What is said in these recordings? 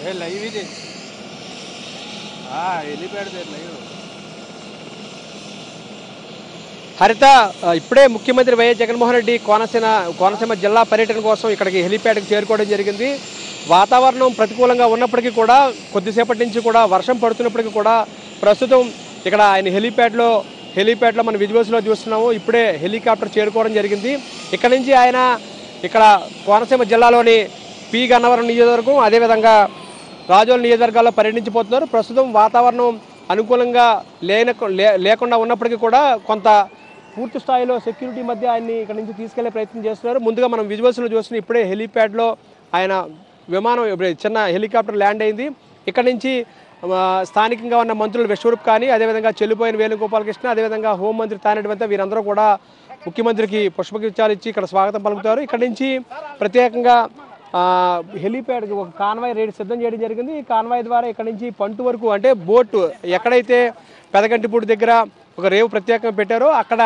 ఏ live ఇది వెళ్ళిపోయాడు live హరిత ఆ, ఇప్పుడే ముఖ్యమంత్రి వైఎస్ జగన్మోహన్ రెడ్డి కోనసీమ కోనసీమ జిల్లా పర్యటన కోసం ఇక్కడికి హెలిప్యాడ్కి చేరుకోవడం జరిగింది వాతావరణం ప్రతికూలంగా ఉన్నప్పటికీ కూడా కొద్దిసేపటి నుంచి కూడా వర్షం పడుతున్నప్పటికీ కూడా ప్రస్తుతం ఇక్కడ ఆయన హెలిప్యాడ్లో హెలిప్యాడ్లో మన విజువల్స్లో చూస్తున్నాము ఇప్పుడే హెలికాప్టర్ చేరుకోవడం జరిగింది ఇక్కడ నుంచి ఆయన ఇక్కడ కోనసీమ జిల్లాలోని పి గన్నవరం నియోజకవర్గం అదేవిధంగా రాజోల నియోజకవర్గాల్లో పర్యటించిపోతున్నారు ప్రస్తుతం వాతావరణం అనుకూలంగా లేన లే- లేకుండా ఉన్నప్పటికీ కూడా కొంత పూర్తి స్థాయిలో సెక్యూరిటీ మధ్య ఆయన్ని ఇక్కడ నుంచి తీసుకెళ్లే ప్రయత్నం చేస్తున్నారు ముందుగా మనం విజువల్స్లో చూస్తున్న ఇప్పుడే హెలీప్యాడ్లో ఆయన విమానం ఇప్పుడు చిన్న హెలికాప్టర్ ల్యాండ్ అయింది ఇక్కడ నుంచి ఆ, స్థానికంగా ఉన్న మంత్రులు విశ్వరూప్ కానీ అదేవిధంగా చెల్లిపోయిన వేణుగోపాలకృష్ణ అదేవిధంగా హోంమంత్రి తానేటి వెంట వీరందరూ కూడా ముఖ్యమంత్రికి పుష్పగుచ్చాలు ఇచ్చి ఇక్కడ స్వాగతం పలుకుతారు ఇక్కడ నుంచి ప్రత్యేకంగా ఆ, హెలీప్యాడ్కి ఒక కాన్వాయ్ రేట్ సిద్ధం చేయడం జరిగింది ఈ కాన్వాయ్ ద్వారా ఇక్కడ నుంచి పంటు వరకు అంటే బోటు ఎక్కడైతే పెదగంటిపూడి దగ్గర ఒక రేవు ప్రత్యేకంగా పెట్టారో అక్కడ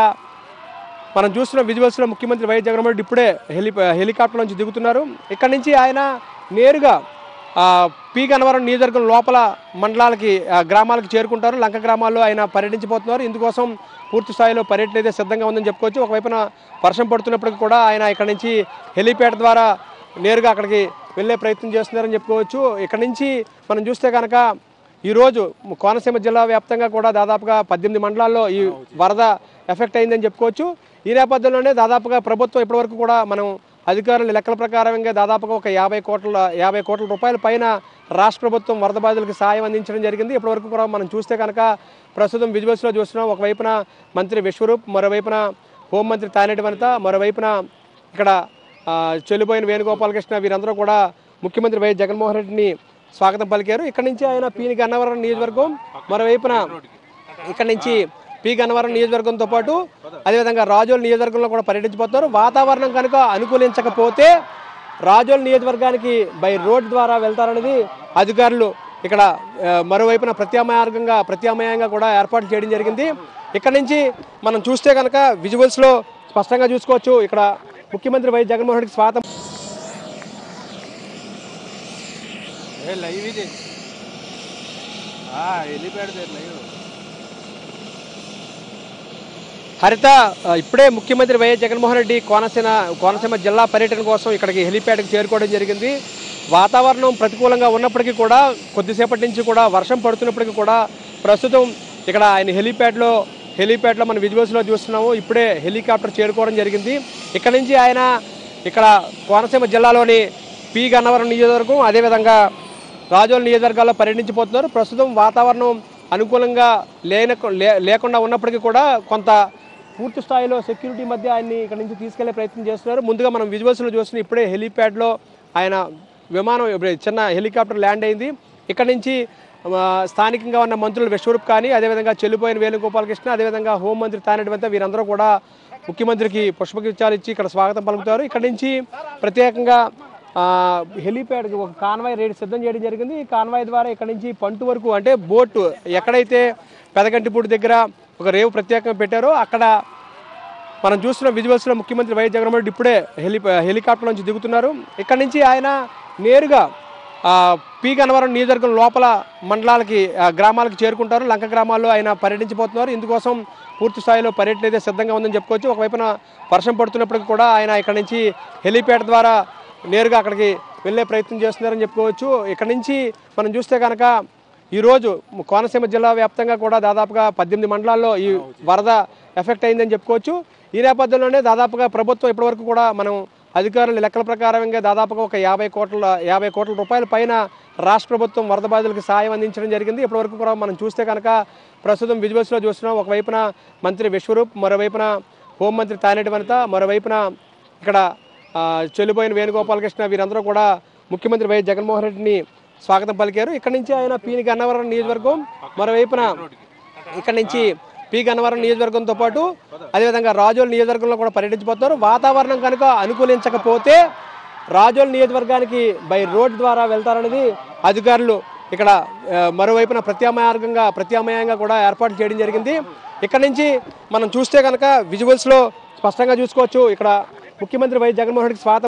మనం చూస్తున్న విజువల్స్లో ముఖ్యమంత్రి వైఎస్ జగన్మోహన్ రెడ్డి ఇప్పుడే హెలి హెలికాప్టర్ నుంచి దిగుతున్నారు ఇక్కడ నుంచి ఆయన నేరుగా ఆ, పి గన్నవరం నియోజకవర్గం లోపల మండలాలకి ఆ, గ్రామాలకు చేరుకుంటారు లంక గ్రామాల్లో ఆయన పర్యటించబోతున్నారు ఇందుకోసం పూర్తి స్థాయిలో పర్యటన అయితే సిద్ధంగా ఉందని చెప్పుకోవచ్చు ఒకవైపున వర్షం పడుతున్నప్పటికీ కూడా ఆయన ఇక్కడ నుంచి హెలిప్యాడ్ ద్వారా నేరుగా అక్కడికి వెళ్ళే ప్రయత్నం చేస్తున్నారని చెప్పుకోవచ్చు ఇక్కడ నుంచి మనం చూస్తే కనుక ఈరోజు కోనసీమ జిల్లా వ్యాప్తంగా కూడా దాదాపుగా పద్దెనిమిది మండలాల్లో ఈ వరద ఎఫెక్ట్ అయిందని చెప్పుకోవచ్చు ఈ నేపథ్యంలోనే దాదాపుగా ప్రభుత్వం ఇప్పటివరకు కూడా మనం అధికారుల లెక్కల ప్రకారంగా దాదాపుగా ఒక యాభై కోట్ల యాభై కోట్ల రూపాయల పైన రాష్ట్ర ప్రభుత్వం వరద బాధితులకు సాయం అందించడం జరిగింది ఇప్పటివరకు కూడా మనం చూస్తే కనుక ప్రస్తుతం విజువల్స్లో చూస్తున్నాం ఒకవైపున మంత్రి విశ్వరూప్ మరోవైపున హోంమంత్రి తానేటి వనిత మరోవైపున ఇక్కడ ఆ, చెల్లిపోయిన వేణుగోపాలకృష్ణ వీరందరూ కూడా ముఖ్యమంత్రి వైఎస్ జగన్మోహన్ రెడ్డిని స్వాగతం పలికారు ఇక్కడ నుంచి ఆయన పీని గన్నవరం నియోజకవర్గం మరోవైపున ఇక్కడ నుంచి పి గన్నవరం నియోజకవర్గంతో పాటు అదేవిధంగా రాజోల్ నియోజకవర్గంలో కూడా పర్యటించబోతున్నారు వాతావరణం కనుక అనుకూలించకపోతే రాజోల్ నియోజకవర్గానికి బై రోడ్ ద్వారా వెళ్తారనేది అధికారులు ఇక్కడ ఆ, మరోవైపున ప్రత్యామ్నాయంగా ప్రత్యామ్నాయంగా కూడా ఏర్పాటు చేయడం జరిగింది ఇక్కడ నుంచి మనం చూస్తే కనుక విజువల్స్లో స్పష్టంగా చూసుకోవచ్చు ఇక్కడ ముఖ్యమంత్రి వైఎస్ జగన్మోహన్ రెడ్డికి స్వాగతం ఏ లైవ్ ఇది వెళ్ళిపోయాడు లైవ్ హరిత ఆ, ఇప్పుడే ముఖ్యమంత్రి వైఎస్ జగన్మోహన్ రెడ్డి కోనసీమ కోనసీమ జిల్లా పర్యటన కోసం ఇక్కడికి హెలిప్యాడ్కి చేరుకోవడం జరిగింది వాతావరణం ప్రతికూలంగా ఉన్నప్పటికీ కూడా కొద్దిసేపటి నుంచి కూడా వర్షం పడుతున్నప్పటికీ కూడా ప్రస్తుతం ఇక్కడ ఆయన హెలిప్యాడ్లో హెలిప్యాడ్లో మన విజువల్స్లో చూస్తున్నాము ఇప్పుడే హెలికాప్టర్ చేరుకోవడం జరిగింది ఇక్కడ నుంచి ఆయన ఇక్కడ కోనసీమ జిల్లాలోని పి గన్నవరం నియోజకవర్గం అదేవిధంగా రాజోల నియోజకవర్గాల్లో పర్యటించిపోతున్నారు ప్రస్తుతం వాతావరణం అనుకూలంగా లేన లే- లేకుండా ఉన్నప్పటికీ కూడా కొంత పూర్తి స్థాయిలో సెక్యూరిటీ మధ్య ఆయన్ని ఇక్కడ నుంచి తీసుకెళ్లే ప్రయత్నం చేస్తున్నారు ముందుగా మనం విజువల్స్లో చూస్తున్న ఇప్పుడే హెలిప్యాడ్లో ఆయన విమానం ఇప్పుడు చిన్న హెలికాప్టర్ ల్యాండ్ అయింది ఇక్కడ నుంచి ఆ, స్థానికంగా ఉన్న మంత్రులు విశ్వరూప్ కానీ అదేవిధంగా చెల్లిపోయిన వేణుగోపాలకృష్ణ అదేవిధంగా హోంమంత్రి తానేటి వెంట వీరందరూ కూడా ముఖ్యమంత్రికి పుష్పగుచ్చాలు ఇచ్చి ఇక్కడ స్వాగతం పలుకుతారు ఇక్కడ నుంచి ప్రత్యేకంగా ఆ, హెలీప్యాడ్కి ఒక కాన్వాయ్ రేట్ సిద్ధం చేయడం జరిగింది ఈ కాన్వాయ్ ద్వారా ఇక్కడ నుంచి పంటు వరకు అంటే బోటు ఎక్కడైతే పెదగంటిపూడి దగ్గర ఒక రేవు ప్రత్యేకంగా పెట్టారో అక్కడ మనం చూస్తున్న విజువల్స్లో ముఖ్యమంత్రి వైఎస్ జగన్మోహన్ రెడ్డి ఇప్పుడే హెలి హెలికాప్టర్ నుంచి దిగుతున్నారు ఇక్కడ నుంచి ఆయన నేరుగా ఆ, పి గన్నవరం నియోజకవర్గం లోపల మండలాలకి ఆ, గ్రామాలకు చేరుకుంటారు లంక గ్రామాల్లో ఆయన పర్యటించబోతున్నారు ఇందుకోసం పూర్తి స్థాయిలో పర్యటన అయితే సిద్ధంగా ఉందని చెప్పుకోవచ్చు ఒకవైపున వర్షం పడుతున్నప్పటికీ కూడా ఆయన ఇక్కడ నుంచి హెలిప్యాడ్ ద్వారా నేరుగా అక్కడికి వెళ్ళే ప్రయత్నం చేస్తున్నారని చెప్పుకోవచ్చు ఇక్కడ నుంచి మనం చూస్తే కనుక ఈరోజు కోనసీమ జిల్లా వ్యాప్తంగా కూడా దాదాపుగా పద్దెనిమిది మండలాల్లో ఈ వరద ఎఫెక్ట్ అయిందని చెప్పుకోవచ్చు ఈ నేపథ్యంలోనే దాదాపుగా ప్రభుత్వం ఇప్పటివరకు కూడా మనం అధికారుల లెక్కల ప్రకారంగా దాదాపుగా ఒక యాభై కోట్ల యాభై కోట్ల రూపాయల పైన రాష్ట్ర ప్రభుత్వం వరద బాధితులకు సాయం అందించడం జరిగింది ఇప్పటివరకు కూడా మనం చూస్తే కనుక ప్రస్తుతం విజువల్స్లో చూస్తున్నాం ఒకవైపున మంత్రి విశ్వరూప్ మరోవైపున హోంమంత్రి తానేటి వనిత మరోవైపున ఇక్కడ ఆ, చెల్లిపోయిన వేణుగోపాలకృష్ణ వీరందరూ కూడా ముఖ్యమంత్రి వైఎస్ జగన్మోహన్ రెడ్డిని స్వాగతం పలికారు ఇక్కడ నుంచి ఆయన పీని గన్నవరం నియోజకవర్గం మరోవైపున ఇక్కడ నుంచి పి గన్నవరం నియోజకవర్గంతో పాటు అదేవిధంగా రాజోల్ నియోజకవర్గంలో కూడా పర్యటించబోతున్నారు వాతావరణం కనుక అనుకూలించకపోతే రాజోల్ నియోజకవర్గానికి బై రోడ్ ద్వారా వెళ్తారనేది అధికారులు ఇక్కడ ఆ, మరోవైపున ప్రత్యామ్నాయంగా ప్రత్యామ్నాయంగా కూడా ఏర్పాటు చేయడం జరిగింది ఇక్కడ నుంచి మనం చూస్తే కనుక విజువల్స్లో స్పష్టంగా చూసుకోవచ్చు ఇక్కడ ముఖ్యమంత్రి వైఎస్ జగన్మోహన్ రెడ్డికి స్వాగతం